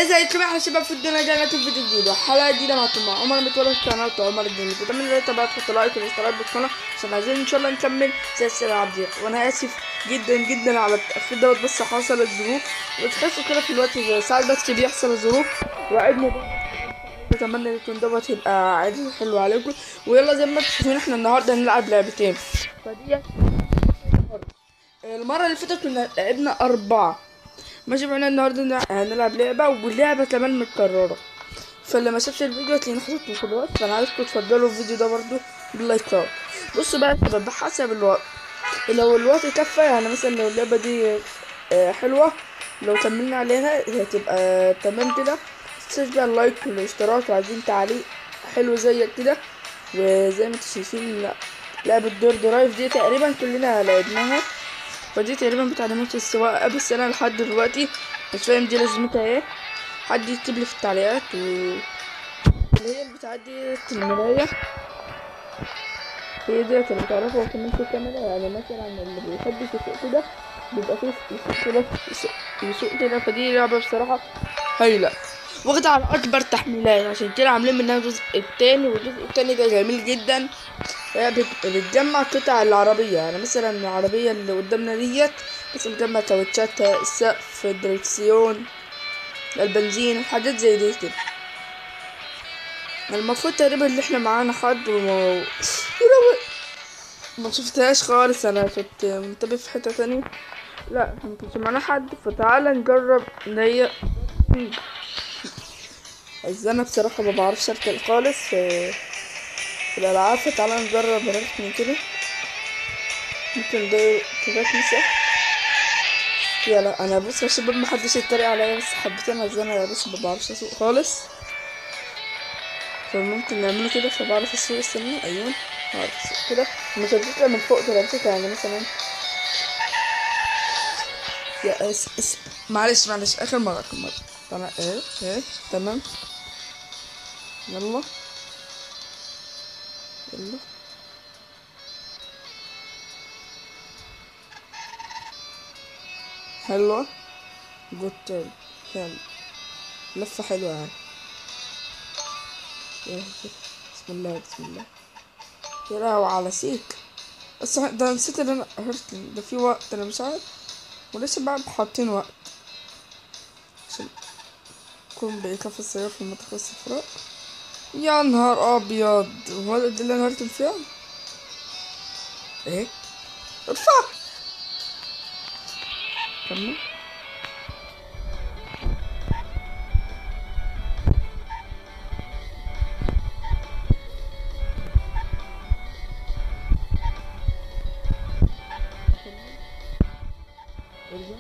ازيكم يا شباب في الدنيا جانا في فيديو جديد وحلقه جديده معكم مع عمر متولد في قناه عمر الجميل اتمنى ان انتوا تحطوا لايك واشتراك بالقناه عشان عايزين ان شاء الله نكمل سلسله عبد وانا اسف جدا جدا على التاخير دوت بس حصلت ظروف وتحسوا كده في الوقت ده ساعات بس بيحصل ظروف وعدنا اتمنى ان يكون دوت يبقى عيد حلو عليكم ويلا زي ما انتم شايفين احنا النهارده هنلعب لعبتين فدي المره اللي فاتت كنا لعبنا اربعه ماشي معانا النهارده نلع- هنلعب لعبة واللعبة كمان متكررة فاللي ما شافش الفيديو هتلاقيني حاطط له قنوات فانا عايزكم تفضلوا الفيديو ده برضو باللايكات بصوا بقى يا شباب بحسب الوقت لو الوقت كفى يعني مثلا لو اللعبة دي آه، حلوة لو كملنا عليها هتبقى تمام كده متنساش بقى اللايك والاشتراك وعايزين تعليق حلو زيك كده وزي ما انتم شايفين لا- لعبة دور درايف دي تقريبا كلنا لعبناها فدي تقريبا بتعليمات السواقة بس انا لحد دلوقتي مش فاهم دي لازمتها ايه حد يكتب لي في التعليقات و اللي هي اللي بتعدي المراية هي ديت اللي بتعرفوا كمان في الكاميرا يعني مثلا اللي بيحب يسوق كده بيبقى فيه يسوق كده يسوق- يسوق كده فدي لعبة بصراحة هايلة واخدة على أكبر تحميلات عشان كده عاملين منها الجزء التاني والجزء التاني ده جميل جدا هي بت- بتجمع قطع العربية يعني مثلا العربية اللي قدامنا ديت بس بتجمع كاوتشات السقف الدركسيون البنزين حاجات زي دي كده المفروض تقريبا اللي احنا معانا حد وما يا لهوي. ما شفتهاش خالص انا كنت منتبه في حتة تانية لا احنا ما كانش معانا حد فتعالى نجرب ان هي بس انا بصراحة ما بعرفش اركب خالص في, في الالعاب فتعالى نجرب نركب كده ممكن ده كده مسح يلا انا بص يا شباب ما حدش يتريق عليا بس حبيت انا ازاي انا بص ما بعرفش اسوق خالص فممكن نعمله كده فبعرف اسوق استنى ايوه بعرف اسوق كده مشدتها من فوق كده امسكها يعني مثلا يا اس اس معلش معلش اخر مرة اخر مرة تمام ايه ايه تمام يلا يلا حلوة جود تيرن حلو لفة حلوة يعني يا بسم الله بسم الله يا لهوي على سيك بس ده نسيت ان انا هرت ده في وقت انا مش عارف ولسه بعد حاطين وقت عشان يكون بإيقاف السيارة في المنطقة الصفراء يا نهار ابيض هو ده اللي انا هرتم فيها ايه ارفع كمل ارجع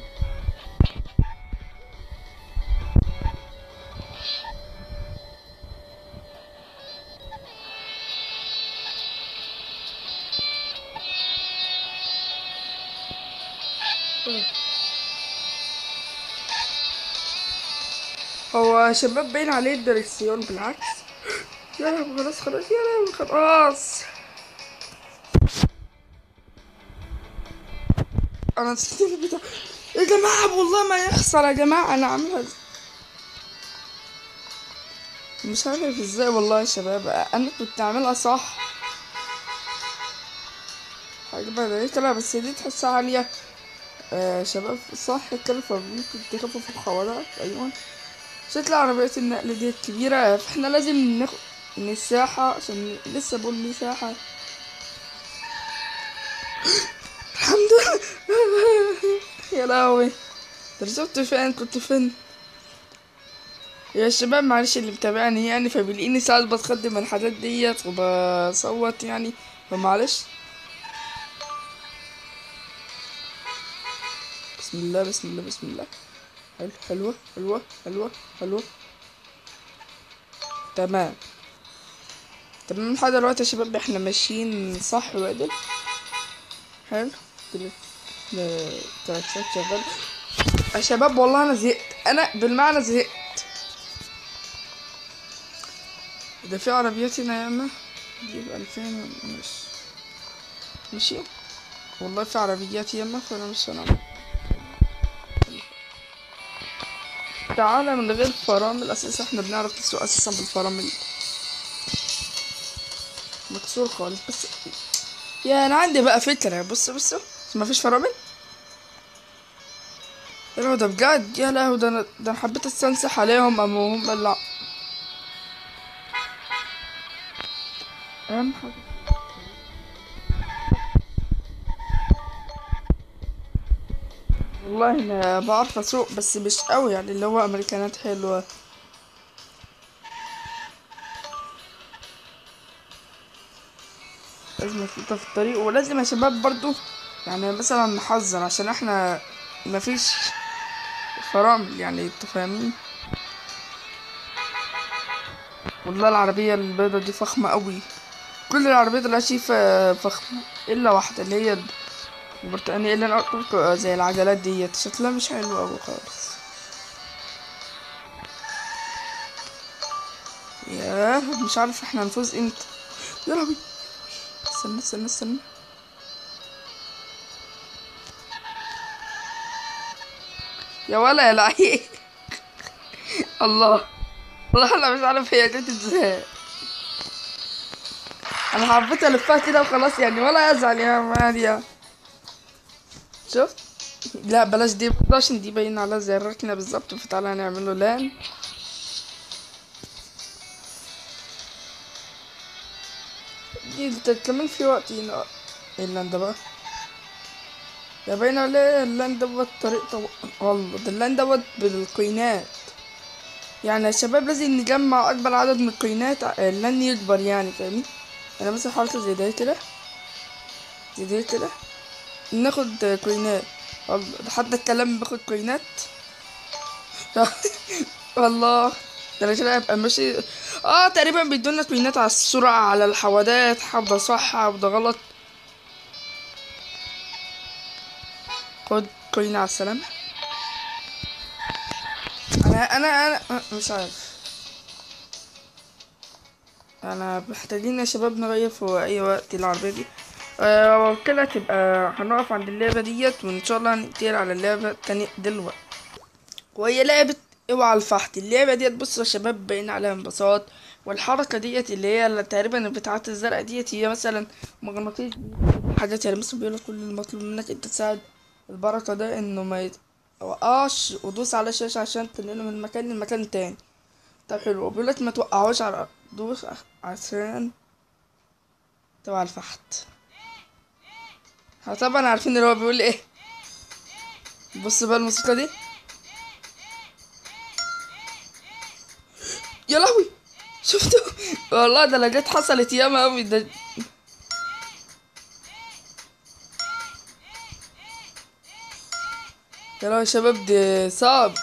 هو شباب باين عليه الدركسيون بالعكس يا لهوي خلاص خلاص يا لهوي خلاص انا نسيت البتاع يا جماعة والله ما يخسر يا جماعة انا عاملها ز- مش عارف ازاي والله يا شباب انا كنت عاملها صح حاجة بدأت لا بس دي تحسها عالية آه شباب صح الكلفة ممكن تخفف الحوارات ايوه شكل عربية النقل دي كبيرة فاحنا لازم ناخد مساحة عشان لسه بقول مساحة الحمد لله يا لهوي رجعت فين كنت فين يا شباب معلش اللي متابعني يعني فبيلاقيني ساعات بتقدم الحاجات ديت وبصوت يعني فمعلش بسم الله بسم الله بسم الله حلو حلوة حلوة حلوة حلوة تمام تمام لحد دلوقتي يا شباب احنا ماشيين صح وعدل حلو كده التراكسات شغال يا شباب والله انا زهقت انا بالمعنى زهقت ده في عربيات هنا ياما دي بألفين مش ماشي والله في عربيات ياما فانا مش هنعمل تعالى من غير فرامل اساسا احنا بنعرف نسوق اساسا بالفرامل مكسور خالص بس يا انا عندي بقى فكرة بص بص ما فيش فرامل يا لهوي ده بجد يا لهوي ده انا ده انا حبيت استنسح عليهم اما هم لا اهم حاجة والله انا بعرف اسوق بس مش قوي يعني اللي هو امريكانات حلوة لازم نفوتها في الطريق ولازم يا شباب برضو يعني مثلا نحذر عشان احنا مفيش فرامل يعني انتوا فاهمين والله العربية البيضة دي فخمة قوي كل العربيات اللي شايفة فخمة إلا واحدة اللي هي البرتقانية اللي أنا قلت لكم زي العجلات ديت شكلها مش حلو أوي خالص ياه مش عارف احنا هنفوز امتى يا لهوي استنى استنى استنى يا ولا يا لعيب الله والله انا مش عارف هي جت ازاي انا حبيت الفها كده وخلاص يعني ولا ازعل يا ماريا شفت لا بلاش دي عشان دي باين على زي الركنه بالظبط فتعالى نعمل له لان دي انت كمان في وقت هنا ايه اللان ده بقى يا باين عليه اللان دوت طريقته والله ده اللان دوت بالكوينات يعني يا شباب لازم نجمع اكبر عدد من الكوينات اللان يكبر يعني فاهمين انا مثلا حاطط زي ده كده زي ده كده ناخد كوينات والله ده حتى الكلام باخد كوينات والله ده انا كده هبقى ماشي اه تقريبا بيدونا كوينات على السرعة على الحوادات حافظة صح حافظة غلط خد كوين على السلامة انا انا انا مش عارف انا محتاجين يا شباب نغير في اي وقت العربية دي آه وكده تبقى هنقف عند اللعبة ديت وان شاء الله هنقتل على اللعبة التانية دلوقتي وهي لعبة اوعى الفحت اللعبة ديت بصوا يا شباب باين عليها انبساط والحركة ديت اللي هي اللي تقريبا البتاعات الزرقاء ديت هي مثلا مغناطيس حاجات يعني مثلا بيقولك كل المطلوب منك انت تساعد البركة ده انه ما يتوقعش ودوس على الشاشة عشان تنقله من مكان لمكان تاني طب حلو بيقولك ما توقعوش على دوس عشان توعى الفحت ها طبعا عارفين اللي هو بيقول ايه بص بقى الموسيقى دي يا لهوي شفتوا والله ده لقيت حصلت ياما اوي ده يا لهوي يا شباب ده صعب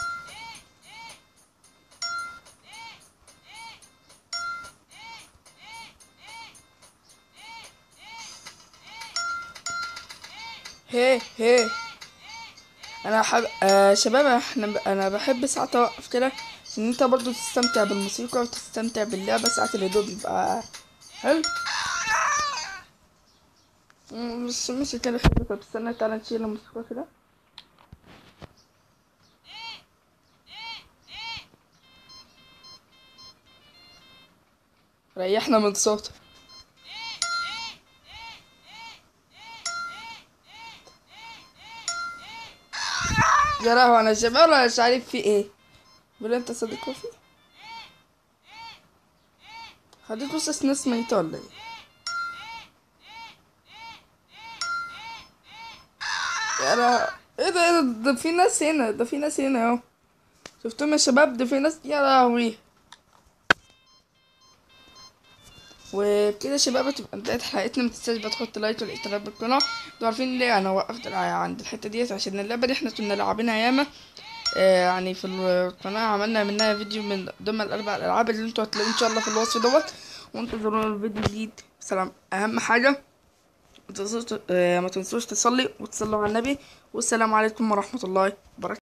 هي هي انا حب... آه شباب احنا ب... انا بحب ساعات اوقف كده عشان انت برضو تستمتع بالموسيقى وتستمتع باللعبة ساعات الهدوء بيبقى حلو مم، مش مش كده حلو طب استنى تعالى نشيل الموسيقى كده ريحنا من صوته يا لهوي انا شباب ولا مش عارف في ايه بيقول انت صديق وفي خديت قصص ناس ميتة ولا ايه يا لهوي ايه ده ايه ده ده في ناس هنا ده في ناس هنا اهو شفتهم يا شباب ده في ناس يا لهوي وبكده يا شباب تبقى انتهت حلقتنا متنساش بقى تحط لايك والاشتراك بالقناة انتوا عارفين ليه انا وقفت عند الحتة ديت عشان اللعبة دي احنا كنا لاعبينها ياما آه يعني في القناة عملنا منها فيديو من ضمن الاربع الالعاب اللي انتوا هتلاقوه ان شاء الله في الوصف دوت وانتظرونا الفيديو الجديد سلام اهم حاجة ما تنسوش آه ما تنسوش تصلي وتصلوا على النبي والسلام عليكم ورحمة الله وبركاته